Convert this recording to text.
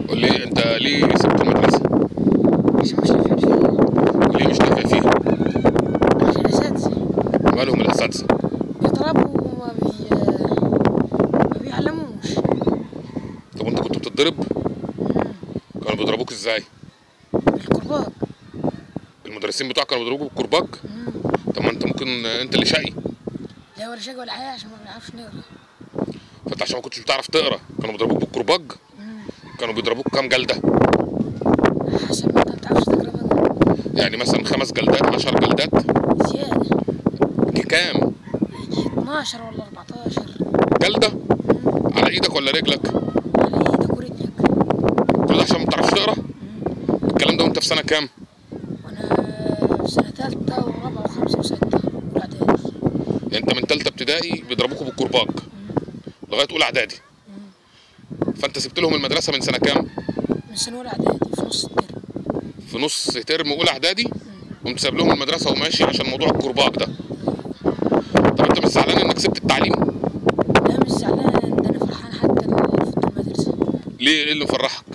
قول لي انت ليه سبت المدرسه عشان مش نافع فيها ليه مش نافع فيها عشان الأساتذة مالهم الاساتذه بيضربوا وما بي ما بيعلموش طب وانت كنت بتتضرب كانوا بيضربوك ازاي بالكرباج المدرسين بتوعك كانوا بيضربوك بالكرباج طب ما انت ممكن انت اللي شقي لا ولا شقي ولا حاجة عشان ما بنعرفش نقرا فانت عشان ما كنتش بتعرف تقرا كانوا بيضربوك بالكرباج كانوا بيضربوك كام جلده حسب ما انت بتعرفش تقرا بقى يعني مثلا خمس جلدات عشر جلدات زيادة دي كام يجي 12 ولا 14 جلده على ايدك ولا رجلك على ايدك ورجلك كل ده عشان ما بتعرفش تقرا الكلام ده وانت في سنه كام وانا في سنة تالتة ورابعة وخمسة وستة واعدادي يعني انت من ثالثه ابتدائي بيضربوكوا بالكرباج لغايه اولى اعدادي فانت سبت لهم المدرسه من سنه كام من سنة أولى إعدادي في نص الترم في نص ترم اولى اعدادي قمت ساب لهم المدرسه وماشي عشان موضوع الكرباج ده طب انت مش زعلان انك سبت التعليم لا مش زعلان ده أنا فرحان حتى اللي في المدرسة ليه ايه اللي مفرحك